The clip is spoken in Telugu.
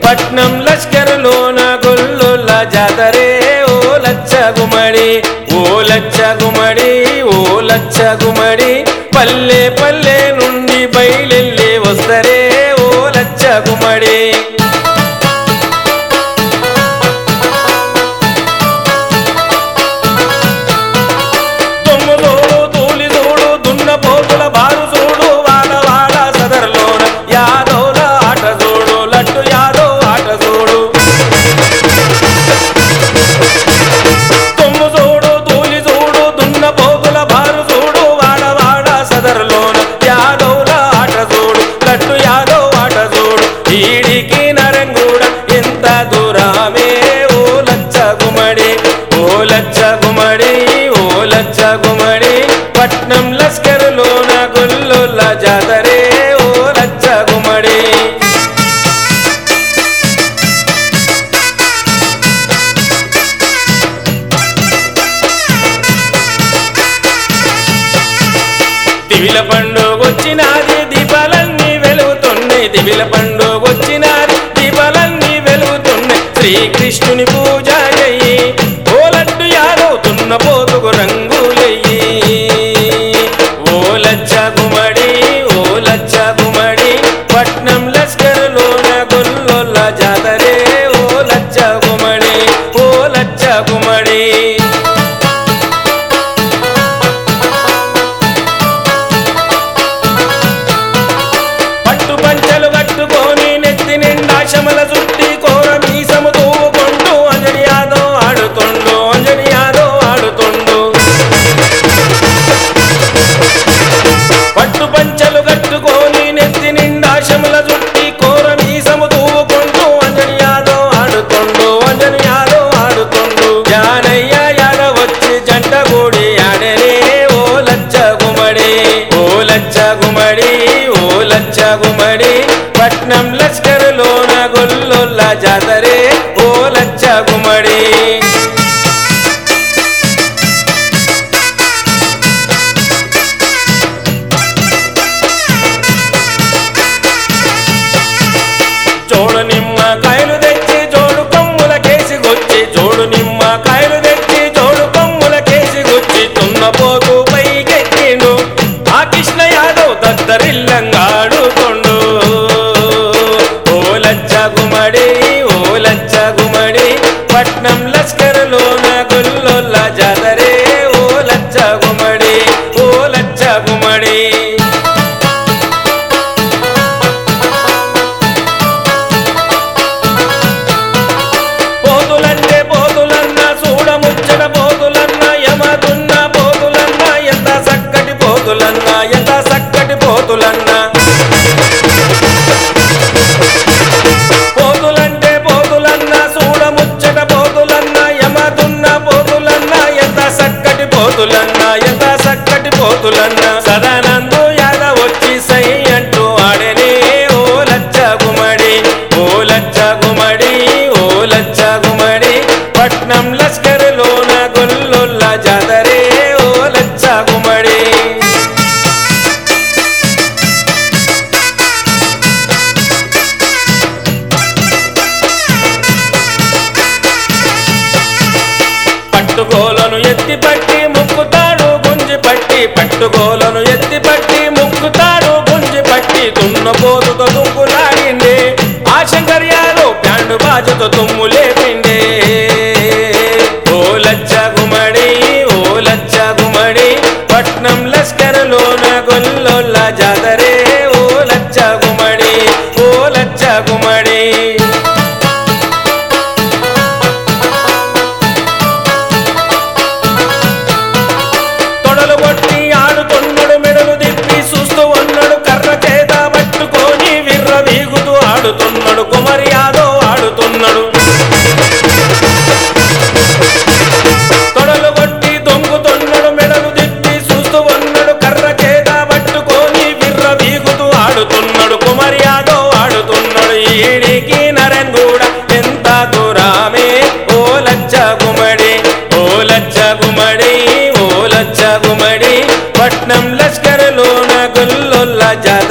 పట్నం లష్కరులోన గొల్లుల జాతరే ఓ లచ్చ గుమ్మడి ఓ లచ్చ గుమ్మడి ఓ లచ్చ గుమ్మడి పల్లె పల్లె నుండి బయలెళ్ళి వస్తరే ఓ లచ్చ గుమ్మడి దుమ్ము చూడు తూలి చూడు దున్న పోతుల బారు చూడు వాడ వాడ సదర్లోన యాదవుల ఆట చూడు లట్టు యాదవ్ ఆట చూడు దుమ్ము చూడు తూలి చూడు దున్న పోతుల బారు చూడు వాడ వాడ సదర్లోన యాదవుల ఆట చూడు లట్టు యాదవ్ ఆట చూడు ఈడికి నరంగూడ ఎంత దూరమే ఓ లచ్చ గుమ్మడి ఓ లచ్చ గుమ్మడి ఓ లచ్చ గుమ్మడి పట్నం లస్కరులోన గొల్లుల జాతరే ఓ లచ్చ గుమ్మడి దివిల పండుగొచ్చినాది దీపాలన్నీ వెలుగుతున్నాయి దివిల పండుగొచ్చినాది దీపాలన్నీ వెలుగుతున్నాయి శ్రీకృష్ణుని పూజ చెయ్యి ఓ లడ్డు యాదవుతున్న పోతుకు రంగులెయ్యి ఓ లచ్చ గుమ్మడి ఓ లచ్చ గుమ్మడి పట్నం లస్కరులోన గొల్లొల్ల జాతరే ఓ లచ్చ గుమ్మడి ఓ లచ్చ గుమ్మడి పట్టు పంచలు కట్టుకొని నెత్తి నిండా శమల చుట్టి కోర మీసము తూవుకుంటూ అంజని యాదవ్ ఆడుతుండు అంజని యాదవ్ ఆడుతుండు పట్టు పంచలు కట్టుకొని నెత్తి నిండా శమల చుట్టి కోర మీసము తూవుకుంటూ అంజని యాదవ్ ఆడుతుండు అంజని యాదవ్ ఆడుతుండు జానయ్య యాదవ్ వచ్చి జంట కూడి ఆడనే ఓ లచ్చ గుమ్మడి ఓ లచ్చ గుమ్మడి ఓ లచ్చ గుమ్మడి పట్నం లష్కరులోన గొల్లొల్ల జాతరే ఓ లచ్చ గుమ్మడి జోడు నిమ్మ కాయలు తెచ్చి జోడు కొమ్ముల కేసి గొచ్చి జోడు నిమ్మ కాయలు తెచ్చి జోడు కొమ్ముల కేసి గొచ్చి తున్నపోతూ పైకెక్కిండు ఆ కృష్ణ యాదవ్ దద్దరిల్లంగా ఆడుతుండు ఓ లచ్చ గుమ్మడి ఓ లచ్చ గుమ్మడి పట్నం లస్కరులోన గొల్లొల్ల జాతరే ఓ లచ్చ గుమ్మడి ఓ లచ్చ గుమ్మడి పోతులంటే పోతులన్న చూడముచ్చట పోతులన్న యమదున్న పోతులన్న ఎంత చక్కటి పోతులన్న ఎంత చక్కటి పోతులన్న పోతులంటే పోతులన్న చూడముచ్చట పోతులన్న యమదున్న పోతులన్న ఎంత చక్కటి పోతులన్న ఎంత చక్కటి పోతులన్న సదానందు యాదవ్ వచ్చి సై అంటూ ఆడనే ఓ లచ్చ గుమ్మడి ఓ లచ్చ గుమ్మడి ఓ లచ్చ గుమ్మడి పట్నం లష్కరులోన గొల్లొల్ల జాతరే ఓ లచ్చ గుమ్మడి పట్టుకోలను ఎత్తి పట్టి ముక్కుతాడు గుంజి పట్టి పట్టుకోలను ఎత్తి పట్టి ముక్కుతాడు గుంజి పట్టి దున్నపోతుతో దుంకులాడిండే ఆ శంకర్ యాదవ్ ప్యాండు బాజుతో తుమ్ము లేపిండే ఓ లచ్చ గుమ్మడి ఓ లచ్చ గుమ్మడి పట్నం లస్కరులోన గొల్లొల్ల జాతరే ఓ లచ్చ గుమ్మడి ఓ లచ్చ గుమ్మడి తొడలు కొట్టి ఆడుతున్నాడు మెడలు తిప్పి చూస్తూ ఉన్నాడు కర్ర చేత పట్టుకొని విర్ర వీగుతూ ఆడుతున్నాడు కుమరి యాదవ్ ఆడుతున్నాడు తొడలు కొట్టి దొంగుతున్నాడు మెడలు తిప్పి చూస్తూ ఉన్నాడు కర్ర చేత పట్టుకొని విర్ర వీగుతూ ఆడుతున్నాడు కుమరి యాదవ్ ఆడుతున్నాడు ఈడికి నరన్ కూడా ఎంత దూరమే ఓ లచ్చ గుమ్మడి ఓ లచ్చ గుమ్మడి ఓ లచ్చ గుమ్మడి పట్నం లష్కరులోన గొల్లొల్ల జాత